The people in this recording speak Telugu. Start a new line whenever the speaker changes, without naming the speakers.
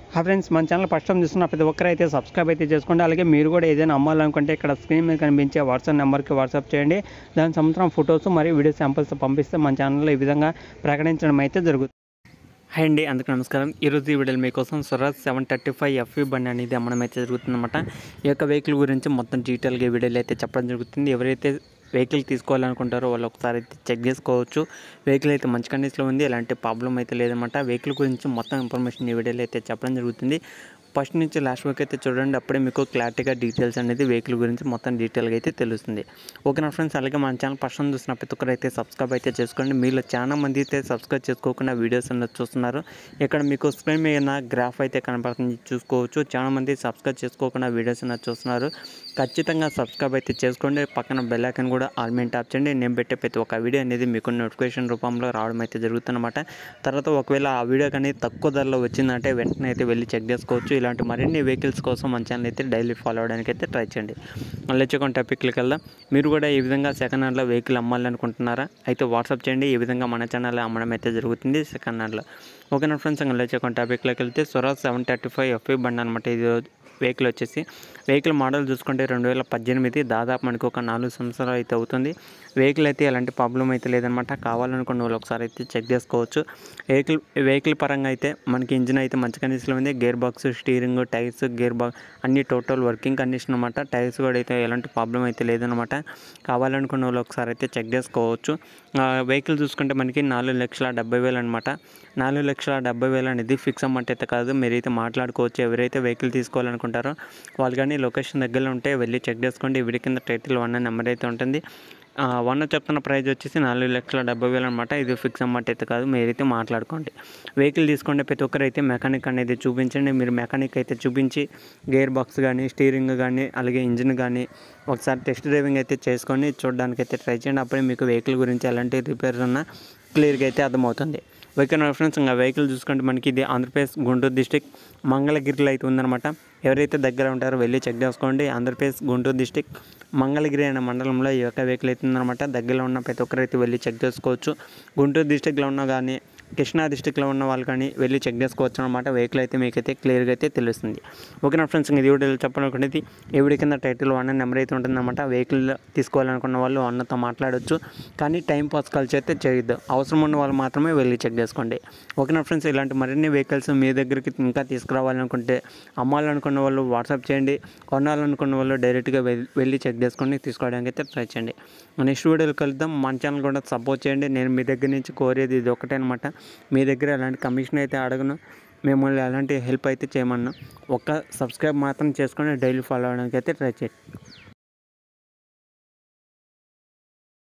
హా ఫ్రెండ్స్ మన ఛానల్ ఫస్ట్ టైం చూస్తున్న ప్రతి ఒక్కరు అయితే సబ్స్క్రైబ్ అయితే చేసుకోండి అలాగే మీరు కూడా ఏదైనా అమ్మాలనుకుంటే ఇక్కడ స్క్రీన్ మీద కనిపించే వాట్సాప్ నెంబర్కి వాట్సాప్ చేయండి దాని సంవత్సరం ఫొటోస్ మరియు వీడియో శాంపిల్స్ పంపిస్తే మన ఛానల్లో ఈ విధంగా ప్రకటించడం అయితే జరుగుతుంది హాయ్ అండి అందుకు నమస్కారం ఈరోజు ఈ వీడియోలో మీకోసం Swaraj seven thirty five FE బండి అనేది అమ్మడం అయితే జరుగుతుందన్నమాట ఈ యొక్క వెహికల్ గురించి మొత్తం డీటెయిల్గా ఈ వీడియోలో అయితే చెప్పడం జరుగుతుంది ఎవరైతే వెహికల్ తీసుకోవాలనుకుంటారో వాళ్ళు ఒకసారి అయితే చెక్ చేసుకోవచ్చు వెహికల్ అయితే మంచి కండిషన్లో ఉంది ఎలాంటి ప్రాబ్లం అయితే లేదన్నమాట వెహికల్ గురించి మొత్తం ఇన్ఫర్మేషన్ ఈ వీడియోలో అయితే చెప్పడం జరుగుతుంది ఫస్ట్ నుంచి లాస్ట్ వరకు అయితే చూడండి అప్పుడే మీకు క్లారిటీగా డీటెయిల్స్ అనేది వెహికల్ గురించి మొత్తం డీటెయిల్గా అయితే తెలుస్తుంది ఓకే నా ఫ్రెండ్స్ అలాగే మన ఛానల్ ఫస్ట్ టైం చూసిన ప్రతి ఒక్కరు అయితే సబ్స్క్రైబ్ అయితే చేసుకోండి మీలో చాలా మంది అయితే సబ్స్క్రైబ్ చేసుకోకుండా వీడియోస్ అనేది చూస్తున్నారు ఇక్కడ మీకు స్క్రీన్ మీద గ్రాఫ్ అయితే కనపడుతుంది చూసుకోవచ్చు చాలా మంది సబ్స్క్రైబ్ చేసుకోకుండా వీడియోస్ అనేది చూస్తున్నారు ఖచ్చితంగా సబ్స్క్రైబ్ అయితే చేసుకోండి పక్కన బెల్ ఐకాన్ కూడా ఆల్ మీద ట్యాప్ చేయండి నేను పెట్టే ప్రతి ఒక్క వీడియో అనేది మీకు నోటిఫికేషన్ రూపంలో రావడం అయితే జరుగుతుందన్నమాట తర్వాత ఒకవేళ ఆ వీడియో కానీ తక్కువ ధరలో వచ్చిందంటే వెంటనే అయితే వెళ్ళి చెక్ చేసుకోవచ్చు ఇలాంటి మరిన్ని వెహికల్స్ కోసం మన ఛానల్ అయితే డైలీ ఫాలో అవడానికి అయితే ట్రై చేయండి మళ్ళీ వచ్చే టాపిక్లకి వెళ్దాం మీరు కూడా ఈ విధంగా సెకండ్ హ్యాండ్లో వెహికల్ అమ్మాలనుకుంటున్నారా అయితే వాట్సాప్ చేయండి ఈ విధంగా మన ఛానల్లో అమ్మడం అయితే జరుగుతుంది సెకండ్ హ్యాండ్లో ఓకేనా ఫ్రెండ్స్ ఇంకా వచ్చే టాపిక్లోకి వెళ్తే Swaraj seven thirty five FI బండి అనమాట ఇది వెహికల్ వచ్చేసి వెహికల్ మోడల్ చూసుకుంటే రెండు వేల పద్దెనిమిది దాదాపు మనకు ఒక నాలుగు సంవత్సరాలు అయితే అవుతుంది వెహికల్ అయితే ఎలాంటి ప్రాబ్లం అయితే లేదనమాట కావాలనుకున్న వాళ్ళు ఒకసారి అయితే చెక్ చేసుకోవచ్చు వెహికల్ వెహికల్ పరంగా అయితే మనకి ఇంజిన్ అయితే మంచి కండిషన్లో ఉంది gear box steering tyres gear box అన్ని టోటల్ వర్కింగ్ కండిషన్ అనమాట టైర్స్ కూడా అయితే ఎలాంటి ప్రాబ్లం అయితే లేదనమాట కావాలనుకున్న వాళ్ళు ఒకసారి అయితే చెక్ చేసుకోవచ్చు వెహికల్ చూసుకుంటే మనకి నాలుగు లక్షల డెబ్బై వేలు అనమాట నాలుగు లక్షల డెబ్బై వేలు అనేది ఫిక్స్ అమౌంట్ అయితే కాదు మీరైతే మాట్లాడుకోవచ్చు ఎవరైతే వెహికల్ తీసుకోవాలనుకుంటారో వాళ్ళు కానీ లొకేషన్ దగ్గరలో ఉంటే వెళ్ళి చెక్ చేసుకోండి వీడి కింద టైటిల్ వన్ నెంబర్ అయితే ఉంటుంది వన్ చెప్తున్న ప్రైస్ వచ్చేసి నాలుగు లక్షల డెబ్బై వేలు అనమాట ఇది ఫిక్స్ అమౌంట్ అయితే కాదు మీరైతే మాట్లాడుకోండి వెహికల్ తీసుకుంటే ప్రతి ఒక్కరు అయితే మెకానిక్ అనేది చూపించండి మీరు మెకానిక్ అయితే చూపించి గేర్ బాక్స్ కానీ స్టీరింగ్ కానీ అలాగే ఇంజిన్ కానీ ఒకసారి టెస్ట్ డ్రైవింగ్ అయితే చేసుకొని చూడడానికి అయితే ట్రై చేయండి అప్పుడే మీకు వెహికల్ గురించి ఎలాంటి రిపేర్స్ ఉన్నా క్లియర్గా అయితే అర్థమవుతుంది వెహికల్ రెఫరెన్స్ ఇంకా వెహికల్ చూసుకుంటే మనకి ఇది ఆంధ్రప్రదేశ్ గుంటూరు డిస్టిక్ మంగళగిరిలో అయితే ఉందన్నమాట ఎవరైతే దగ్గర ఉంటారో వెళ్ళి చెక్ చేసుకోండి ఆంధ్రప్రదేశ్ గుంటూరు డిస్టిక్ మంగళగిరి అనే మండలంలో ఈ యొక్క వెహికల్ అయితే ఉందన్నమాట దగ్గరలో ఉన్న ప్రతి ఒక్కరైతే వెళ్ళి చెక్ చేసుకోవచ్చు గుంటూరు డిస్టిక్లో ఉన్న కానీ కృష్ణా డిస్టిక్లో ఉన్న వాళ్ళు కానీ వెళ్ళి చెక్ చేసుకోవచ్చు అనమాట వెహికల్ అయితే మీకైతే క్లియర్గా అయితే తెలుస్తుంది ఓకే నా ఫ్రెండ్స్ ఇది వీడియో చెప్పాలనుకునేది ఎవరి కింద టైటిల్ వన్ నెంబర్ అయితే ఉంటుందన్నమాట వెహికల్ తీసుకోవాలనుకున్న వాళ్ళు అన్నతో మాట్లాడొచ్చు కానీ టైం పాస్ కలిసి అయితే చేయొద్దు అవసరం ఉన్న వాళ్ళు మాత్రమే వెళ్ళి చెక్ చేసుకోండి ఓకే నా ఫ్రెండ్స్ ఇలాంటి మరిన్ని వెహికల్స్ మీ దగ్గరికి ఇంకా తీసుకురావాలనుకుంటే అమ్మాలనుకున్న వాళ్ళు వాట్సాప్ చేయండి కొనాలనుకున్న వాళ్ళు డైరెక్ట్గా వెళ్ళి చెక్ చేసుకొని తీసుకోవడానికి అయితే ట్రై చేయండి నెక్స్ట్ వీడియోలో కలుద్దాం మన ఛానల్ కూడా సపోర్ట్ చేయండి నేను మీ దగ్గర నుంచి కోరేది ఇది ఒకటే అనమాట మీ దగ్గర ఎలాంటి కమిషన్ అయితే అడగను మిమ్మల్ని ఎలాంటి హెల్ప్ అయితే చేయమన్నా ఒక్క సబ్స్క్రైబ్ మాత్రం చేసుకొని డైలీ ఫాలో అవడానికి అయితే ట్రై చేయండి